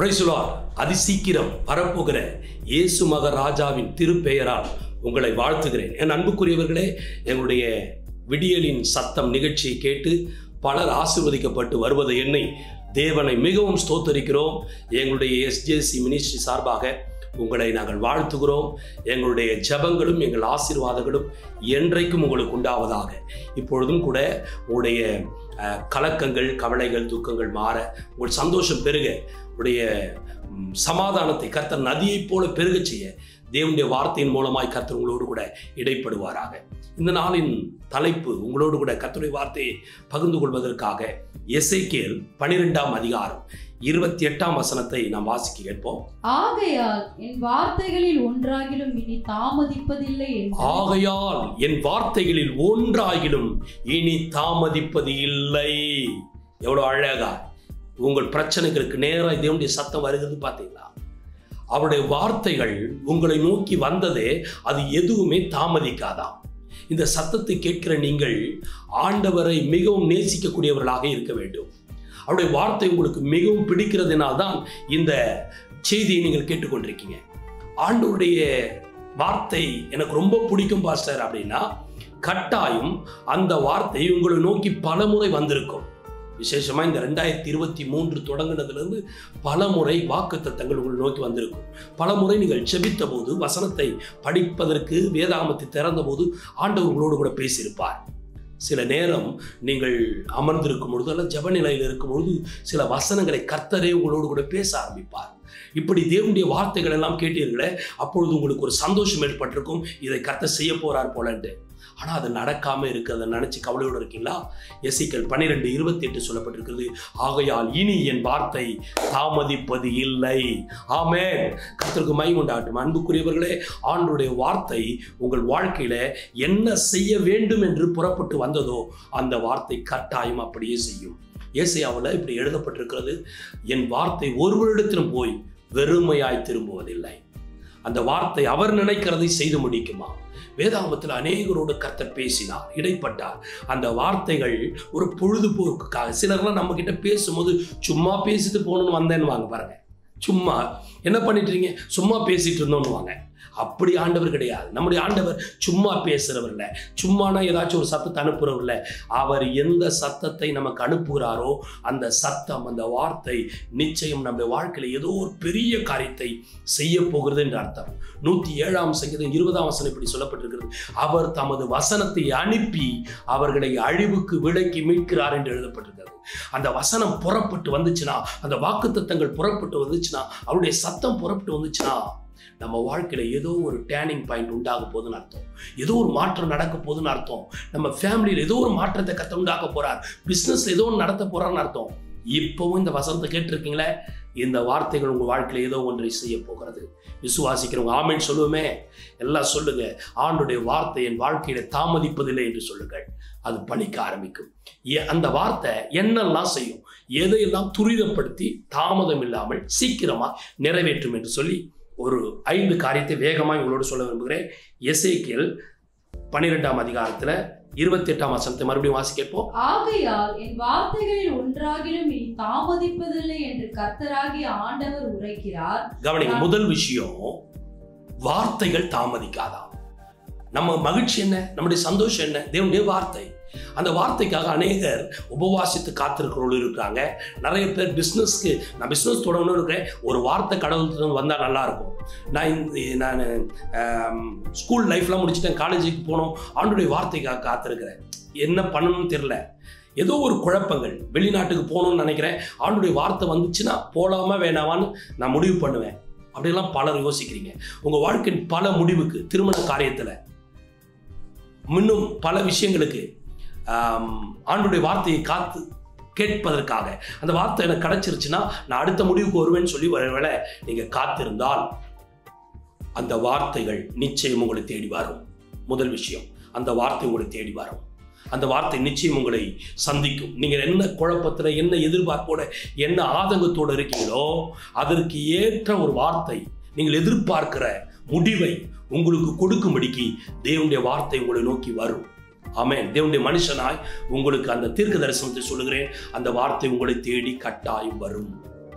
பிரைசுலார் அதிசீக்கிரம் வரப்போகிற இயேசு மகராஜாவின் திருப்பெயரால் உங்களை வாழ்த்துகிறேன் என் அன்புக்குரியவர்களே எங்களுடைய விடியலின் சத்தம் நிகழ்ச்சியை கேட்டு பலர் ஆசீர்வதிக்கப்பட்டு வருவதை எண்ணி தேவனை மிகவும் ஸ்தோத்தரிக்கிறோம் எங்களுடைய எஸ்ஜேசி மினிஸ்ட்ரி சார்பாக உங்களை நாங்கள் வாழ்த்துகிறோம் எங்களுடைய ஜெபங்களும் எங்கள் ஆசீர்வாதங்களும் என்றைக்கும் உங்களுக்கு உண்டாவதாக இப்பொழுதும் கூட உங்களுடைய அஹ், கலக்கங்கள் கவலைகள் துக்கங்கள் மாற உங்கள் சந்தோஷம் பெருக உடைய ம், சமாதானத்தை கர்த்தர் நதியைப் போல பெருகச் செய்ய தேவனுடைய வார்த்தையின் மூலமாய் கர்த்தர் உங்களோடு கூட இடைப்படுவாராக இந்த நாளின் தலைப்பு உங்களோடு கூட கர்த்தருடைய வார்த்தையை பகிர்ந்து கொள்வதற்காக எசேக்கியேல் பனிரெண்டாம் அதிகாரம் இருபத்தி எட்டாம் வசனத்தை நாம் வாசிக்க கேட்போம் ஆகையால் என் வார்த்தைகளில் ஒன்றாகிலும் இனி தாமதிப்பதில்லை என்று ஆகையால் என் வார்த்தைகளில் ஒன்றாகிலும் இனி தாமதிப்பது இல்லை எவ்வளவு அழகா உங்கள் பிரச்சனைகளுக்கு நேராக தேவனுடைய சத்தம் வருகிறது பார்த்தீங்களா அவருடைய வார்த்தைகள் உங்களை நோக்கி வந்ததே அது எதுவுமே தாமதிக்காதாம் இந்த சத்தத்தை கேட்கிற நீங்கள் ஆண்டவரை மிகவும் நேசிக்கக்கூடியவர்களாக இருக்க வேண்டும் அவருடைய வார்த்தை உங்களுக்கு மிகவும் பிடிக்கிறதுனால்தான் இந்த செய்தியை நீங்கள் கேட்டுக்கொண்டிருக்கீங்க ஆண்டவருடைய வார்த்தை எனக்கு ரொம்ப பிடிக்கும் பாஸ்டர் அப்படின்னா கட்டாயம் அந்த வார்த்தை உங்களை நோக்கி பலமுறை வந்திருக்கும் விசேஷமா இந்த ரெண்டாயிரத்தி இருபத்தி மூன்று தொடங்கினதுலேருந்து பல முறை வாக்கு தத்தங்கள் உங்களை நோக்கி வந்திருக்கும் பல முறை நீங்கள் செபித்த போது வசனத்தை படிப்பதற்கு வேதாகமத்தை திறந்த போது ஆண்டவர் உங்களோடு கூட பேசியிருப்பார் சில நேரம் நீங்கள் அமர்ந்திருக்கும் பொழுது அல்ல ஜெப நிலையில் இருக்கும் பொழுது சில வசனங்களை கர்த்தரே உங்களோடு கூட பேச ஆரம்பிப்பார் இப்படி தேவனுடைய வார்த்தைகள் எல்லாம் கேட்டீர்களே அப்பொழுது உங்களுக்கு ஒரு சந்தோஷம் ஏற்பட்டிருக்கும் இதை கர்த்தர் செய்ய போறார் போலன்ட்டு ஆனால் அது நடக்காம இருக்கு அதை நினைச்சு கவலையோடு இருக்கீங்களா எசிக்கல் பன்னிரெண்டு இருபத்தி எட்டு சொல்லப்பட்டிருக்கிறது ஆகையால் இனி என் வார்த்தை தாமதிப்பது இல்லை ஆமே கர்த்தருக்கு மை உண்டாகட்டும் அன்புக்குரியவர்களே ஆண்டுடைய வார்த்தை உங்கள் வாழ்க்கையில என்ன செய்ய வேண்டும் என்று புறப்பட்டு வந்ததோ அந்த வார்த்தை கட்டாயம் அப்படியே செய்யும் ஏசையாவில் இப்படி எழுதப்பட்டிருக்கிறது என் வார்த்தை ஒருவரிடத்திலும் போய் வெறுமையாய் திரும்புவதில்லை அந்த வார்த்தை அவர் நினைக்கிறதை செய்து முடிக்குமா வேதாகமத்தில் அநேகரோடு கர்த்தர் பேசினார் இடைப்பட்டார் அந்த வார்த்தைகள் ஒரு பொழுதுபோக்குக்காக சிலர்லாம் நம்ம கிட்ட பேசும்போது சும்மா பேசிட்டு போகணும்னு வந்தேன்னு வாங்க பாருங்க சும்மா என்ன பண்ணிட்டு இருக்கீங்க சும்மா பேசிட்டு இருந்தோம்னு வாங்க அப்படி ஆண்டவர் கிடையாது நம்முடைய ஆண்டவர் சும்மா பேசுறவர் இல்லை சும்மானா ஏதாச்சும் ஒரு சத்தத்தை அனுப்புறவர் இல்லை அவர் எந்த சத்தத்தை நமக்கு அனுப்புகிறாரோ அந்த சத்தம் அந்த வார்த்தை நிச்சயம் நம்முடைய வாழ்க்கையில ஏதோ ஒரு பெரிய காரியத்தை செய்ய போகிறது என்று அர்த்தம் நூத்தி ஏழாம் சங்கீதம் இருபதாம் வசனம் இப்படி சொல்லப்பட்டிருக்கிறது அவர் தமது வசனத்தை அனுப்பி அவர்களை அழிவுக்கு விலக்கி மீட்கிறார் என்று எழுதப்பட்டிருக்கிறது அந்த வசனம் புறப்பட்டு வந்துச்சுன்னா அந்த வாக்குத்தத்தங்கள் புறப்பட்டு வந்துச்சுன்னா அவருடைய சத்தம் புறப்பட்டு வந்துச்சுன்னா நம்ம வாழ்க்கையில ஏதோ ஒரு டேர்னிங் பாயிண்ட் உண்டாக போகுதுன்னு அர்த்தம் ஏதோ ஒரு மாற்றம் நடக்க போகுதுன்னு அர்த்தம் நம்ம ஃபேமிலியில் ஏதோ ஒரு மாற்றத்தை கத்த உண்டாக்க போறார் பிஸ்னஸ் ஏதோ ஒன்று நடத்த போறான்னு அர்த்தம் இப்பவும் இந்த வசனத்தை கேட்டிருக்கீங்களே இந்த வார்த்தைகள் உங்க வாழ்க்கையில ஏதோ ஒன்றை செய்ய போகிறது விசுவாசிக்கிறவங்க ஆமென் சொல்லுவோமே எல்லாம் சொல்லுங்க ஆண்டுடைய வார்த்தை என் வாழ்க்கையில தாமதிப்பதில்லை என்று சொல்லுங்கள் அது பணிக்க ஆரம்பிக்கும் ஏ- அந்த வார்த்தை என்னெல்லாம் செய்யும் எதையெல்லாம் துரிதப்படுத்தி தாமதம் இல்லாமல் சீக்கிரமா நிறைவேற்றும் என்று சொல்லி ஒரு ஐந்து காரியத்தை வேகமாக உங்களோடு சொல்ல விரும்புகிறேன் எசேக்கியல் பன்னிரெண்டாம் அதிகாரத்துல இருபத்தி எட்டாம் வசனத்தை மறுபடியும் வாசி கேட்போம் ஆகையால் என் வார்த்தைகளில் ஒன்றாகிலும் இனி தாமதிப்பதில்லை என்று கர்த்தராகிய ஆண்டவர் உரைக்கிறார் கவனிங்க முதல் விஷயம் வார்த்தைகள் தாமதிக்காதான் நம்ம மகிழ்ச்சி என்ன நம்முடைய சந்தோஷம் என்ன தேவனுடைய வார்த்தை அந்த வார்த்தைக்காக அநேகர் உபவாசித்து காத்திருக்கிறவர்கள் இருக்கிறாங்க நிறைய பேர் பிஸ்னஸ்க்கு நான் பிஸ்னஸ் தொடங்கணும்னு இருக்கிறேன் ஒரு வார்த்தை கடவுள் வந்தால் நல்லா இருக்கும் நான் இந்த நான் ஸ்கூல் லைஃப்லாம் முடிச்சுட்டேன் காலேஜுக்கு போனோம் ஆண்டுடைய வார்த்தைக்காக காத்திருக்கிறேன் என்ன பண்ணணும்னு தெரியல ஏதோ ஒரு குழப்பங்கள் வெளிநாட்டுக்கு போகணும்னு நினைக்கிறேன் ஆண்டுடைய வார்த்தை வந்துச்சுன்னா போலாமா வேணாமான்னு நான் முடிவு பண்ணுவேன் அப்படியெல்லாம் பலர் யோசிக்கிறீங்க உங்க வாழ்க்கையின் பல முடிவுக்கு திருமண காரியத்துல இன்னும் பல விஷயங்களுக்கு ஆம், ஆண்டுடைய வார்த்தையை காத்து கேட்பதற்காக அந்த வார்த்தை எனக்கு கிடைச்சிருச்சுன்னா நான் அடுத்த முடிவுக்கு வருவேன்னு சொல்லி ஒருவேளை நீங்க காத்திருந்தால் அந்த வார்த்தைகள் நிச்சயம் உங்களை தேடி வரும் முதல் விஷயம் அந்த வார்த்தை உங்களை தேடி வரும் அந்த வார்த்தை நிச்சயம் உங்களை சந்திக்கும் நீங்கள் என்ன குழப்பத்தில் என்ன எதிர்பார்ப்போட என்ன ஆதங்கத்தோடு இருக்கீங்களோ அதற்கு ஏற்ற ஒரு வார்த்தை நீங்கள் எதிர்பார்க்கிற முடிவை உங்களுக்கு கொடுக்கும்படிக்கு தேவனுடைய வார்த்தை உங்களை நோக்கி வரும் ஆமென் தேவனுடைய மனுஷனாய் உங்களுக்கு அந்த தீர்க்க தரிசனத்தை சொல்லுகிறேன் அந்த வார்த்தை உங்களை தேடி கட்டாயம் வரும்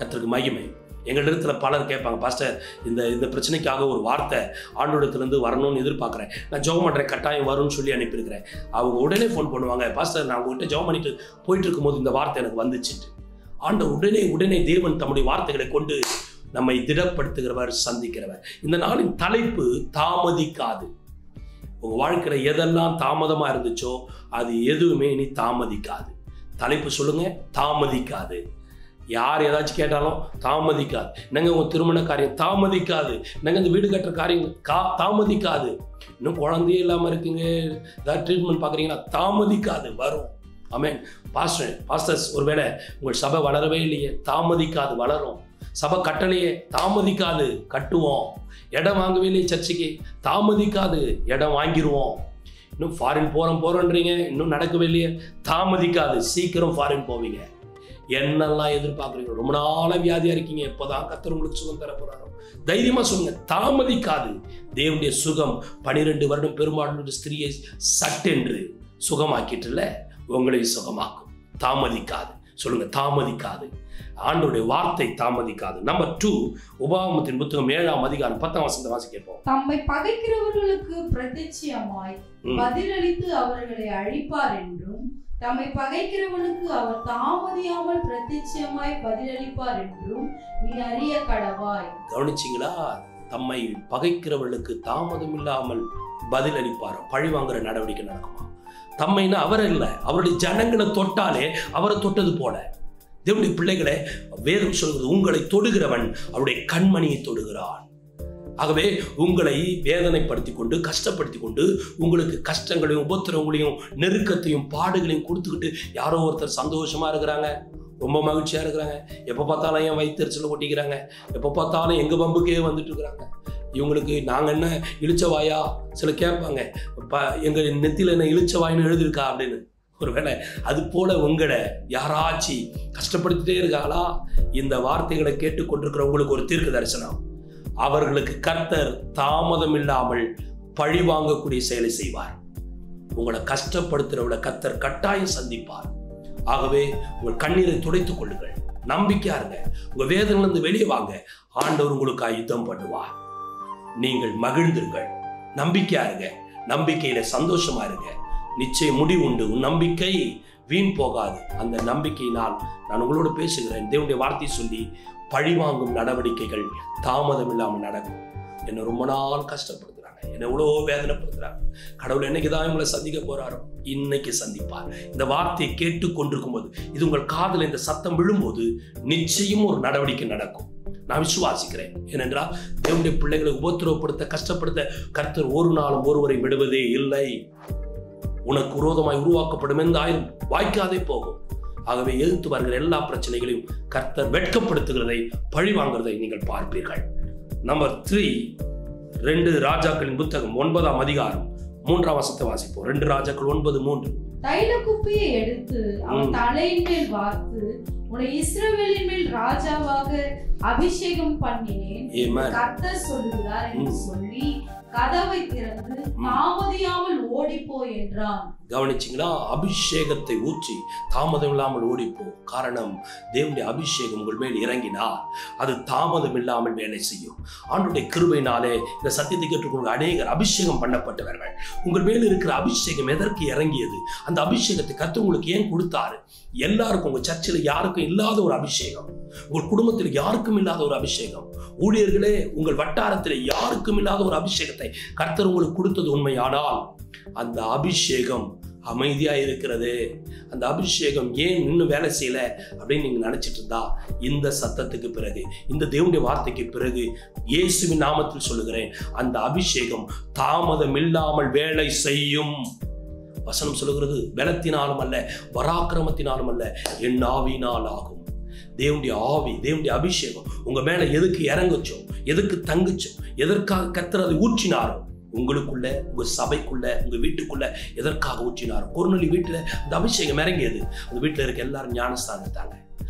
கர்த்தருக்கு மகிமை எங்களிடத்துல பலர் கேட்பாங்க பாஸ்டர் இந்த இந்த பிரச்சனைக்காக ஒரு வார்த்தை ஆண்டோடத்துலேருந்து வரணும்னு எதிர்பார்க்குறேன் நான் ஜெபம் பண்ணுறேன் கட்டாயம் வரும்னு சொல்லி அனுப்பியிருக்கிறேன் அவங்க உடனே ஃபோன் பண்ணுவாங்க பாஸ்டர் நான் உங்ககிட்ட ஜெபம் பண்ணிட்டு போயிட்டு இருக்கும்போது இந்த வார்த்தை எனக்கு வந்துச்சுட்டு ஆண்டவர் உடனே உடனே தேவன் தம்முடைய வார்த்தைகளை கொண்டு நம்மை திடப்படுத்துகிறவர் சந்திக்கிறவர் இந்த நாளின் தலைப்பு தாமதிக்காது உங்க வாழ்க்கையில எதெல்லாம் தாமதமா இருந்துச்சோ அது எதுவுமே இனி தாமதிக்காது தலைப்பு சொல்லுங்க தாமதிக்காது யார் ஏதாச்சும் கேட்டாலும் தாமதிக்காது என்னங்க உங்க திருமண காரியம் தாமதிக்காது என்னங்க இந்த வீடு கட்டுற காரியம் கா தாமதிக்காது இன்னும் குழந்தையே இல்லாமல் இருக்குங்க ஏதாவது ட்ரீட்மெண்ட் பார்க்குறீங்கன்னா தாமதிக்காது வரும் ஆமென் பாஸ்டர் பாஸ்டர்ஸ் ஒருவேளை உங்கள் சபை வளரவே இல்லையே தாமதிக்காது வளரும் சபை கட்டளையே தாமதிக்காது கட்டுவோம் இடம் வாங்கவே இல்லையே சர்ச்சுக்கு தாமதிக்காது இடம் வாங்கிடுவோம் இன்னும் ஃபாரின் போகிறோம் போகிறோன்றீங்க இன்னும் நடக்கவே இல்லையே தாமதிக்காது சீக்கிரம் ஃபாரின் போவீங்க என்னெல்லாம் எதிர்பார்க்குறீங்க ரொம்ப நாளாக வியாதியாக இருக்கீங்க எப்போதான் கத்தர் உங்களுக்கு சுகம் தர போகிறாரோ தைரியமாக சொல்லுங்க தாமதிக்காது தேவனுடைய சுகம் பனிரெண்டு வருடம் பெரும்பாலும் ஸ்திரியை சட்டென்று சுகமாக்கிட்டுல உங்களை சுகமாக்கும் தாமதிக்காது சொல்லுங்க தாமதிக்காது ஆண்டோடைய வார்த்தை தாமதிக்காது நம்பர் டூ உபாகமத்தின் புத்தகம் ஏழாம் அதிகாரம் பத்தாம் வசந்த வாசி கேட்போம் தம்மை பகைக்கிறவர்களுக்கு பிரத்யட்சியமாய் ம். பதிலளித்து அவர்களை அழிப்பார் என்றும் தம்மை பகைக்கிறவனுக்கு அவர் தாமதியாமல் பிரத்யட்சியமாய் பதிலளிப்பார் என்றும் நீ அறிய கடவாய் கவனிச்சிங்களா தம்மை பகைக்கிறவர்களுக்கு தாமதம் இல்லாமல் பதிலளிப்பார் பழி வாங்குற நடவடிக்கை நடக்குமா தம்மைன்னா அவர் இல்லை அவருடைய ஜனங்களை தொட்டாலே அவரை தொட்டது போல தேவனுடைய பிள்ளைகளை வேதம் சொல்கிறது உங்களை தொடுகிறவன் அவருடைய கண்மணியை தொடுகிறான் ஆகவே உங்களை வேதனைப்படுத்தி கொண்டு கஷ்டப்படுத்தி கொண்டு உங்களுக்கு கஷ்டங்களையும் உபத்திரவங்களையும் நெருக்கத்தையும் பாடுகளையும் கொடுத்துக்கிட்டு யாரோ ஒருத்தர் சந்தோஷமா இருக்கிறாங்க ரொம்ப மகிழ்ச்சியா இருக்கிறாங்க எப்போ பார்த்தாலும் என் வயிற்றுச்சல ஒட்டிக்கிறாங்க எப்போ பார்த்தாலும் எங்க பம்புக்கே வந்துட்டு இருக்கிறாங்க இவங்களுக்கு நாங்க என்ன இழிச்சவாயா சில கேட்பாங்க ப எங்க நெத்தியில என்ன இழிச்சவாயின்னு எழுதியிருக்கா அப்படின்னு ஒருவேளை அது போல உங்களை யாராச்சி கஷ்டப்படுத்திட்டே இருக்காளா இந்த வார்த்தைகளை கேட்டுக்கொண்டிருக்கிற உங்களுக்கு ஒரு தீர்க்க தரிசனம் அவர்களுக்கு கர்த்தர் தாமதம் இல்லாமல் பழி வாங்கக்கூடிய செயலை செய்வார் உங்களை கஷ்டப்படுத்துறவளை கர்த்தர் கட்டாயம் சந்திப்பார் ஆகவே உங்கள் கண்ணீரை துடைத்துக் கொள்ளுங்கள் நம்பிக்கையா இருங்க உங்க வேதனையிலிருந்து வெளியே வாங்க ஆண்டவர் உங்களுக்கு யுத்தம் பண்ணுவார் நீங்கள் மகிழ்ந்திருங்கள் நம்பிக்கையா இருங்க நம்பிக்கையில சந்தோஷமா இருங்க நிச்சயம் முடிவு உண்டு உன் நம்பிக்கை வீண் போகாது அந்த நம்பிக்கையினால் நான் உங்களோடு பேசுகிறேன் தேவனுடைய வார்த்தை சொல்லி பழிவாங்கும் நடவடிக்கைகள் தாமதம் இல்லாமல் நடக்கும் என்னை ரொம்ப நாள் கஷ்டப்படுத்துறாங்க என்னை எவ்வளோ வேதனைப்படுத்துறாங்க கடவுள் என்னைக்கு தான் உங்களை சந்திக்க போறாரோ இன்னைக்கு சந்திப்பார் இந்த வார்த்தையை கேட்டு கொண்டிருக்கும் போது இது உங்கள் காதில் இந்த சத்தம் விழும்போது நிச்சயம் ஒரு நடவடிக்கை நடக்கும் நான் விசுவாசிக்கிறேன் ஏனென்றால் தேவனுடைய பிள்ளைகளை உபத்திரவப்படுத்த கஷ்டப்படுத்த கர்த்தர் ஒரு நாளும் ஒருவரை விடுவதே இல்லை உனக்கு விரோதமாய் உருவாக்கப்படும் எந்த ஆயுதம் வாய்க்காதே போகும் ஆகவே எதிர்த்து வருகிற எல்லா பிரச்சனைகளையும் கர்த்தர் வெட்கப்படுத்துகிறதை பழி வாங்குறதை நீங்கள் பார்ப்பீர்கள் நம்பர் த்ரீ ரெண்டு ராஜாக்களின் புத்தகம் ஒன்பதாம் அதிகாரம் மூன்றாம் வசத்தை வாசிப்போம் ரெண்டு ராஜாக்கள் ஒன்பது மூன்று தைல குப்பியை எடுத்து அவன் ம். தலையின் மேல் வார்த்து உன்னை இஸ்ரவேலின் மேல் ராஜாவாக அபிஷேகம் பண்ணினேன் Amen. கர்த்தர் சொல்லுகிறார் என்று ம். சொல்லி கதவை திறந்து தாமதியாமல் ஓடிப்போ என்றான் கவனிச்சிங்களா அபிஷேகத்தை ஊற்றி தாமதம் இல்லாமல் ஓடிப்போ காரணம் தேவனுடைய அபிஷேகம் உங்கள் மேல் இறங்கினால் அது தாமதம் இல்லாமல் வேலை செய்யும் ஆண்டுடைய கிருபையினாலே இந்த சத்தியத்தை கேட்டுக்கொண்டு அநேகர் அபிஷேகம் பண்ணப்பட்டவர்கள் உங்கள் மேல் இருக்கிற அபிஷேகம் எதற்கு இறங்கியது அந்த அபிஷேகத்தை கத்து உங்களுக்கு ஏன் கொடுத்தாரு எல்லாருக்கும் உங்க சர்ச்சில் யாருக்கும் இல்லாத ஒரு அபிஷேகம் உங்கள் குடும்பத்தில் யாருக்கும் இல்லாத ஒரு அபிஷேகம் ஊழியர்களே உங்கள் வட்டாரத்தில் யாருக்கும் இல்லாத ஒரு அபிஷேகத்தை கர்த்தர் உங்களுக்கு கொடுத்தது உண்மையானால் அந்த அபிஷேகம் அமைதியா இருக்கிறது அந்த அபிஷேகம் ஏன் இன்னும் வேலை செய்யல அப்படின்னு நீங்க நினைச்சிட்டு இருந்தா இந்த சத்தத்துக்கு பிறகு இந்த தேவனுடைய வார்த்தைக்கு பிறகு இயேசுவின் நாமத்தில் சொல்லுகிறேன் அந்த அபிஷேகம் தாமதம் இல்லாமல் வேலை செய்யும் வசனம் சொல்லுகிறது பலத்தினாலும் அல்ல பராக்கிரமத்தினாலும் அல்ல என் ஆவியினால் ஆகும் தேவனுடைய ஆவி தேவனுடைய அபிஷேகம் உங்க மேல எதுக்கு இறங்குச்சோ எதுக்கு தங்குச்சோ எதற்காக கர்த்தர் அதை ஊற்றினாரோ உங்களுக்குள்ள உங்க சபைக்குள்ள உங்க வீட்டுக்குள்ள எதற்காக ஊற்றினாரோ கொர்நலி வீட்டுல அந்த அபிஷேகம் இறங்கியது அந்த வீட்டுல இருக்க எல்லாரும் ஞானஸ்தானம் எடுத்தாங்க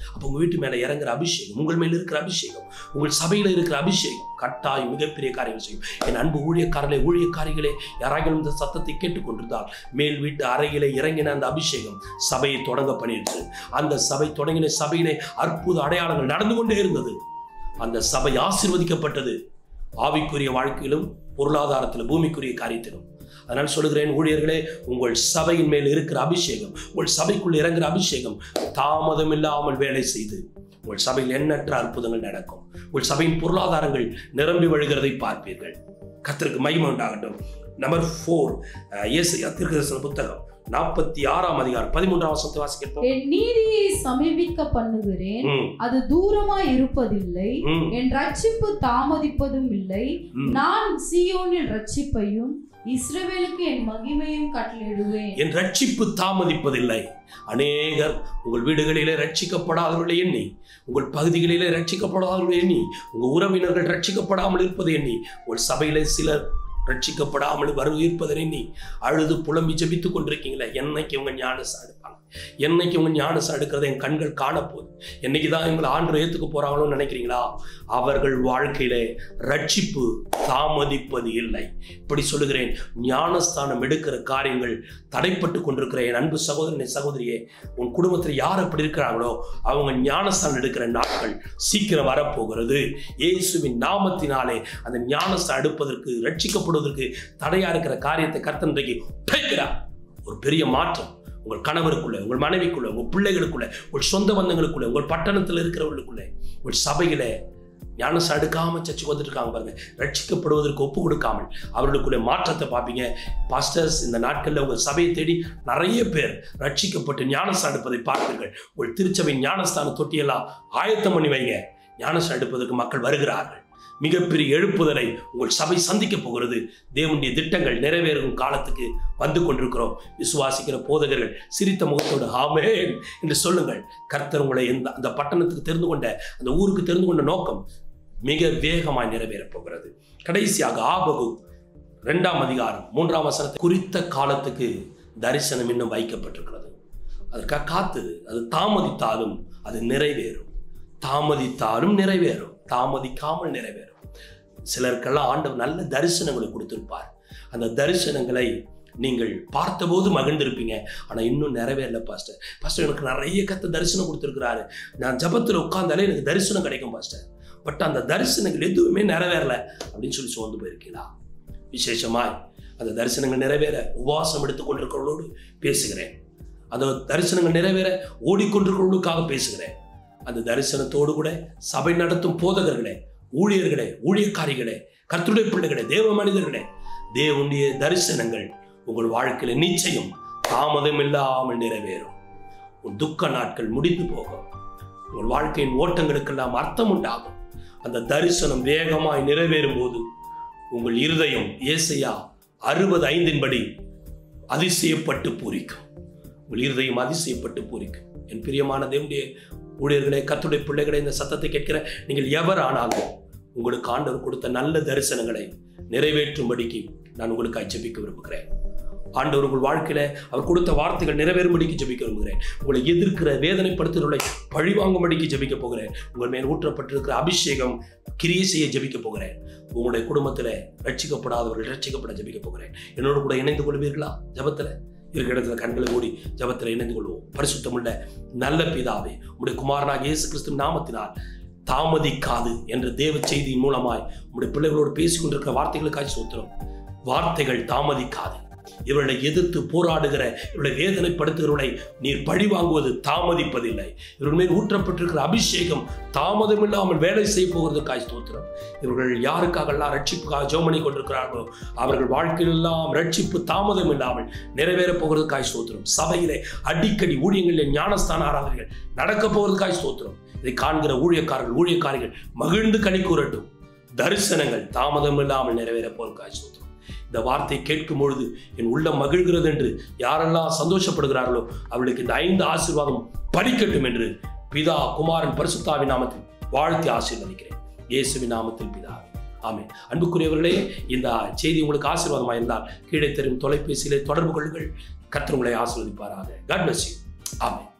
அப்போ உங்க வீட்டு மேல இறங்குற அபிஷேகம் உங்கள் மேல இருக்கிற அபிஷேகம் உங்கள் சபையில இருக்கிற அபிஷேகம் கட்டாயம் மிகப்பெரிய காரியம் செய்யும் என் அன்பு ஊழியக்காரர்களே ஊழியக்காரிகளே யாராகிலும் இந்த சத்தத்தை கேட்டுக்கொண்டிருந்தால் மேல் வீட்டு அறையிலே இறங்கின அந்த அபிஷேகம் சபையை தொடங்க பண்ணிடுச்சு அந்த சபை தொடங்கின சபையிலே அற்புத அடையாளங்கள் நடந்து கொண்டே இருந்தது அந்த சபை ஆசீர்வதிக்கப்பட்டது ஆவிக்குரிய வாழ்க்கையிலும் பொருளாதாரத்திலும் பூமிக்குரிய காரியத்திலும் அதனால் சொல்லுகிறேன் ஊழியர்களே உங்கள் சபையின் மேல் இருக்கிற அபிஷேகம் உங்கள் சபைக்குள் இறங்குற அபிஷேகம் தாமதம் இல்லாமல் வேலை செய்து உங்கள் சபையில் எண்ணற்ற அற்புதங்கள் நடக்கும் உங்கள் சபையின் பொருளாதாரங்கள் நிரம்பி வழிகிறதை பார்ப்பீர்கள் கத்திற்கு மகிமை உண்டாகட்டும் நம்பர் ஃபோர் இயேசு திருக்கதர்சன புத்தகம் நாற்பத்தி ஆறாம் அதிகாரம் பதிமூன்றாம் வசனத்தை வாசிக்கப்போம் என் நீதியை சமீபிக்க பண்ணுகிறேன் ம், அது தூரமாய் இருப்பதில்லை ம், என் ரட்சிப்பு தாமதிப்பதும் இல்லை ம். நான் சீயோனில் ரட்சிப்பையும் இஸ்ரவேலுக்கு என் மகிமையும் கட்டளையிடுவேன் என் ரட்சிப்பு தாமதிப்பதில்லை அநேகர் உங்கள் வீடுகளிலே ரட்சிக்கப்படாதவர்களை எண்ணி உங்கள் பகுதிகளிலே ரட்சிக்கப்படாதவர்களை எண்ணி உங்கள் உறவினர்கள் ரட்சிக்கப்படாமல் இருப்பதை எண்ணி உங்கள் சபையிலே சிலர் ரட்சிக்கப்படாமல் வரு இருப்பதை எண்ணி அழுது புலம்பி ஜெபித்துக் கொண்டிருக்கீங்களே என்னைக்கு உங்க ஞானசம் எடுப்பாங்க என்னைக்கு உங்க ஞானசம் எடுக்கிறத என் கண்கள் காணப்போகுது என்னைக்கு தான் எங்களை ஆண்டு ஏத்துக்க போறாங்களோன்னு நினைக்கிறீங்களா அவர்கள் வாழ்க்கையிலே ரட்சிப்பு தாமதிப்பது இல்லை இப்படி சொல்லுகிறேன் ஞானஸ்தானம் எடுக்கிற காரியங்கள் தடைப்பட்டு கொண்டிருக்கிற என் அன்பு சகோதரனை சகோதரியே உன் குடும்பத்தில் யார் அப்படி இருக்கிறாங்களோ அவங்க ஞானஸ்தானம் எடுக்கிற நாட்கள் சீக்கிரம் வரப்போகிறது இயேசுவின் நாமத்தினாலே அந்த ஞானஸ்தானம் எடுப்பதற்கு ரட்சிக்கப்படுவதற்கு தடையா இருக்கிற காரியத்தை கர்த்தன் இன்றைக்கு உடைக்கிறார். ஒரு பெரிய மாற்றம் உங்கள் கணவருக்குள்ள உங்கள் மனைவிக்குள்ள உங்கள் பிள்ளைகளுக்குள்ள உங்கள் சொந்த பந்தங்களுக்குள்ள உங்கள் பட்டணத்தில் இருக்கிறவர்களுக்குள்ள உங்கள் சபையில ஞானசம் எடுக்காம சர்ச்சுக்கு வந்துட்டு இருக்காங்க பாருங்க ரட்சிக்கப்படுவதற்கு ஒப்பு கொடுக்காமல் அவர்களுக்குள்ள மாற்றத்தை பார்ப்பீங்க பாஸ்டர்ஸ் இந்த நாட்களில் உங்கள் சபையை தேடி நிறைய பேர் ரட்சிக்கப்பட்டு ஞானஸ்தானம் எடுப்பதை பார்ப்பீர்கள் உங்கள் திருச்சபை ஞானஸ்தான தொட்டியெல்லாம் ஆயத்தம் பண்ணி வைங்க ஞானஸ்தானம் எடுப்பதற்கு மக்கள் வருகிறார்கள் மிகப்பெரிய எழுப்புதலை உங்கள் சபை சந்திக்க போகிறது தேவனுடைய திட்டங்கள் நிறைவேறும் காலத்துக்கு வந்து கொண்டிருக்கிறோம் விசுவாசிக்கிற போதகர்கள் சிரித்த முகத்தோடு ஆமென் என்று சொல்லுங்கள் கர்த்தர் உங்களை எந்த அந்த பட்டணத்துக்கு தெரிந்து கொண்ட அந்த ஊருக்கு தெரிந்து கொண்ட நோக்கம் மிக வேகமாய் நிறைவேறப் போகிறது கடைசியாக ஆபகு இரண்டாம் அதிகாரம் மூன்றாம் வசனத்தை குறித்த காலத்துக்கு தரிசனம் இன்னும் வைக்கப்பட்டிருக்கிறது அதற்காக காத்து அது தாமதித்தாலும் அது நிறைவேறும் தாமதித்தாலும் நிறைவேறும் தாமதிக்காமல் நிறைவேறும் சிலருக்கெல்லாம் ஆண்டவர் நல்ல தரிசனங்களை கொடுத்திருப்பார் அந்த தரிசனங்களை நீங்கள் பார்த்தபோது மகிழ்ந்திருப்பீங்க ஆனால் இன்னும் நிறைவேறல பாஸ்டர் பாஸ்டர் எனக்கு நிறைய கத்த தரிசனம் கொடுத்துருக்கிறாரு நான் ஜபத்தில் உட்கார்ந்தாலே எனக்கு தரிசனம் கிடைக்கும் பாஸ்டர் பட் அந்த தரிசனங்கள் எதுவுமே நிறைவேறல அப்படின்னு சொல்லி சோர்ந்து போயிருக்கீங்களா விசேஷமாய் அந்த தரிசனங்கள் நிறைவேற உபவாசம் எடுத்துக் கொண்டிருக்கிறவர்களோடு பேசுகிறேன் அந்த தரிசனங்கள் நிறைவேற ஓடிக்கொண்டிருக்கிறவர்களுக்காக பேசுகிறேன் அந்த தரிசனத்தோடு கூட சபை நடத்தும் போதகர்களே ஊழியர்களே ஊழியக்காரிகளே கர்த்தருடைய பிள்ளைகளே தேவ மனிதர்களே தேவனுடைய தரிசனங்கள் உங்கள் வாழ்க்கையில நிச்சயம் தாமதம் இல்லாமல் நிறைவேறும் உன் துக்க நாட்கள் முடிந்து போகும் உங்கள் வாழ்க்கையின் ஓட்டங்களுக்கெல்லாம் அர்த்தம் உண்டாகும் அந்த தரிசனம் வேகமாய் நிறைவேறும் போது உங்கள் இருதயம் ஏசையா அறுபது ஐந்தின்படி அதிசயப்பட்டு பூரிக்கும் உங்கள் இருதயம் அதிசயப்பட்டு பூரிக்கும் என் பிரியமான தேவனுடைய ஊழியர்களே கத்துடைய பிள்ளைகளே இந்த சத்தத்தை கேட்கிற நீங்கள் எவர் ஆனாலும் உங்களுக்கு ஆண்டவர் கொடுத்த நல்ல தரிசனங்களை நிறைவேற்றும்படிக்கு நான் உங்களுக்கு ஜெபிக்க விரும்புகிறேன் ஆண்டவர் உங்கள் வாழ்க்கையில அவர் கொடுத்த வார்த்தைகள் நிறைவேறும்படிக்கு ஜெபிக்க விரும்புகிறேன் உங்களை எதிர்க்கிற வேதனைப்படுத்துகிறவர்களை பழிவாங்கும்படிக்கு ஜெபிக்க போகிறேன் உங்கள் மேல் ஊற்றப்பட்டிருக்கிற அபிஷேகம் கிரியை செய்ய ஜெபிக்க போகிறேன் உங்களுடைய குடும்பத்துல ரட்சிக்கப்படாதவர்கள் ரட்சிக்கப்பட ஜெபிக்க போகிறேன் என்னோட கூட இணைந்து கொள்வீர்களா ஜெபத்துல இருக்கிற இடத்துல கண்களை மூடி ஜெபத்துல இணைந்து கொள்வோம் பரிசுத்தமுள்ள நல்ல பிதாவே உடைய குமாரனாக இயேசு கிறிஸ்து நாமத்தினால் தாமதிக்காது என்ற தேவ செய்தியின் மூலமாய் உடைய பிள்ளைகளோடு பேசிக் கொண்டிருக்கிற வார்த்தைகளுக்காய் சோத்திரம் வார்த்தைகள் தாமதிக்காது இவர்களை எதிர்த்து போராடுகிற இவர்களை வேதனைப்படுத்துகிறவர்களை நீர் பழி வாங்குவது தாமதிப்பதில்லை இவர்கள் மேல் ஊற்றப்பட்டிருக்கிற அபிஷேகம் தாமதம் இல்லாமல் வேலை செய்ய போகிறதுக்காய் ஸ்தோத்திரம் இவர்கள் யாருக்காகலாம் ரட்சிப்புக்காக ஜோமனி கொண்டிருக்கிறார்களோ அவர்கள் வாழ்க்கையிலெல்லாம் ரட்சிப்பு தாமதம் இல்லாமல் நிறைவேறப் போகிறதுக்காய் ஸ்தோத்திரம் சபையிலே அடிக்கடி ஊழியங்களில் ஞானஸ்தான ஆராதனைகள் நடக்க போகிறதுக்காய் ஸ்தோத்திரம் இதை காண்கிற ஊழியக்காரர்கள் ஊழியக்காரிகள் மகிழ்ந்து கனி கூறட்டும் தரிசனங்கள் தாமதம் இல்லாமல் நிறைவேறப் போகிறதுக்காய் ஸ்தோத்திரம் இந்த வார்த்தை கேட்கும் பொழுது என் உள்ளம் மகிழ்கிறது என்று யாரெல்லாம் சந்தோஷப்படுகிறார்களோ அவர்களுக்கு இந்த ஐந்து ஆசீர்வாதம் பலிக்கட்டும் என்று பிதா குமாரன் பரிசுத்தாவின் நாமத்தில் வாழ்த்தி ஆசீர்வதிக்கிறேன் இயேசுவின் நாமத்தில் பிதா ஆமென் அன்புக்குரியவர்களே இந்த செய்தி உங்களுக்கு ஆசீர்வாதமாக இருந்தால் கீழே தெரியும் தொலைபேசியிலே தொடர்பு கொள்ளுங்கள் கர்த்தர் உங்களை ஆசீர்வதிப்பாராக காட் bless you ஆமென்